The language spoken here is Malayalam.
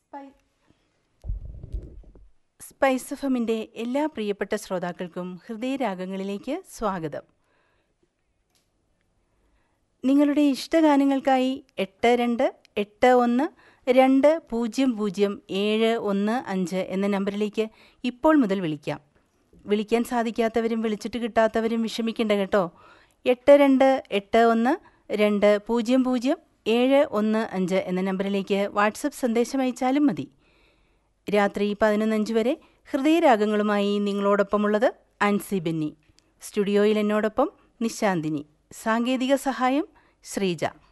സ്പൈ സ്പൈസ് എഫമിൻ്റെ എല്ലാ പ്രിയപ്പെട്ട ശ്രോതാക്കൾക്കും ഹൃദയരാഗങ്ങളിലേക്ക് സ്വാഗതം നിങ്ങളുടെ ഇഷ്ടഗാനങ്ങൾക്കായി എട്ട് രണ്ട് എട്ട് ഒന്ന് രണ്ട് പൂജ്യം പൂജ്യം ഏഴ് ഒന്ന് അഞ്ച് എന്ന നമ്പറിലേക്ക് ഇപ്പോൾ മുതൽ വിളിക്കാം വിളിക്കാൻ സാധിക്കാത്തവരും വിളിച്ചിട്ട് കിട്ടാത്തവരും വിഷമിക്കേണ്ട കേട്ടോ എട്ട് രണ്ട് എട്ട് ഒന്ന് രണ്ട് പൂജ്യം പൂജ്യം ഏഴ് ഒന്ന് അഞ്ച് എന്ന നമ്പറിലേക്ക് വാട്സപ്പ് സന്ദേശം അയച്ചാലും മതി രാത്രി പതിനൊന്നഞ്ച് വരെ ഹൃദയരാഗങ്ങളുമായി നിങ്ങളോടൊപ്പമുള്ളത് അൻസി ബെന്നി സ്റ്റുഡിയോയിൽ എന്നോടൊപ്പം നിശാന്തിനി സാങ്കേതിക സഹായം ശ്രീജ